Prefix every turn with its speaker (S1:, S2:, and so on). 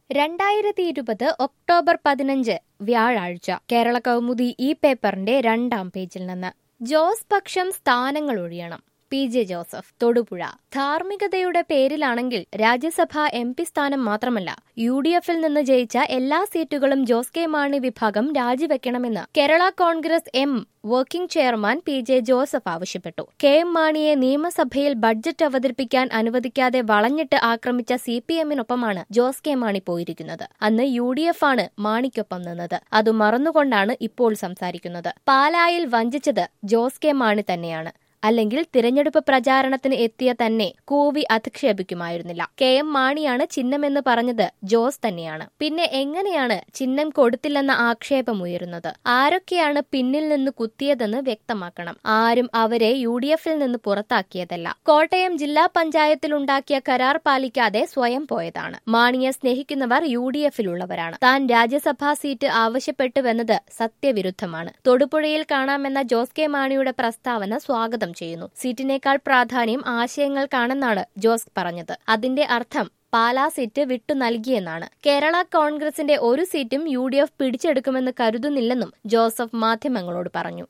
S1: രണ്ടായിരത്തി ഇരുപത് ഒക്ടോബർ പതിനഞ്ച് വ്യാഴാഴ്ച കേരള കൗമുദി ഈ പേപ്പറിന്റെ രണ്ടാം പേജിൽ നിന്ന് ജോസ് പക്ഷം സ്ഥാനങ്ങൾ ഒഴിയണം പി ജെ ജോസഫ് തൊടുപുഴ ധാർമ്മികതയുടെ പേരിലാണെങ്കിൽ രാജ്യസഭാ എം പി സ്ഥാനം മാത്രമല്ല യു ഡി എഫിൽ നിന്ന് ജയിച്ച എല്ലാ സീറ്റുകളും ജോസ് കെ മാണി വിഭാഗം രാജിവെക്കണമെന്ന് Kerala Congress M working chairman P J Joseph ആവശ്യപ്പെട്ടു കെ എം മാണിയെ നിയമസഭയിൽ ബഡ്ജറ്റ് അവതരിപ്പിക്കാൻ അനുവദിക്കാതെ വളഞ്ഞിട്ട് ആക്രമിച്ച സി പി എമ്മിനൊപ്പമാണ് ജോസ് കെ മാണി പോയിരിക്കുന്നത് അന്ന് യു ഡി എഫ് ആണ് മാണിക്കൊപ്പം നിന്നത് അത് മറന്നുകൊണ്ടാണ് ഇപ്പോൾ സംസാരിക്കുന്നത് പാലായിൽ വഞ്ചിച്ചത് ജോസ് കെ മാണി തന്നെയാണ് അല്ലെങ്കിൽ തിരഞ്ഞെടുപ്പ് പ്രചാരണത്തിന് എത്തിയ തന്നെ കൂവി അധിക്ഷേപിക്കുമായിരുന്നില്ല കെ എം മാണിയാണ് ചിഹ്നമെന്ന് പറഞ്ഞത് ജോസ് തന്നെയാണ് പിന്നെ എങ്ങനെയാണ് ചിഹ്നം കൊടുത്തില്ലെന്ന ആക്ഷേപം ഉയരുന്നത് ആരൊക്കെയാണ് പിന്നിൽ നിന്ന് കുത്തിയതെന്ന് വ്യക്തമാക്കണം ആരും അവരെ യു ഡി എഫിൽ നിന്ന് പുറത്താക്കിയതല്ല കോട്ടയം ജില്ലാ പഞ്ചായത്തിലുണ്ടാക്കിയ കരാർ പാലിക്കാതെ സ്വയം പോയതാണ് മാണിയെ സ്നേഹിക്കുന്നവർ യു ഡി എഫിലുള്ളവരാണ് താൻ രാജ്യസഭാ സീറ്റ് ആവശ്യപ്പെട്ടുവെന്നത് സത്യവിരുദ്ധമാണ് തൊടുപുഴയിൽ കാണാമെന്ന ജോസ് കെ മാണിയുടെ പ്രസ്താവന സ്വാഗതം ചെയ്യുന്നു സീറ്റിനേക്കാൾ പ്രാധാന്യം ആശയങ്ങൾക്കാണെന്നാണ് ജോസ് പറഞ്ഞത് അതിന്റെ അർത്ഥം പാലാ സീറ്റ് വിട്ടു നൽകിയെന്നാണ് കേരള കോൺഗ്രസിന്റെ ഒരു സീറ്റും യു ഡി എഫ് പിടിച്ചെടുക്കുമെന്ന് കരുതുന്നില്ലെന്നും ജോസഫ് മാധ്യമങ്ങളോട് പറഞ്ഞു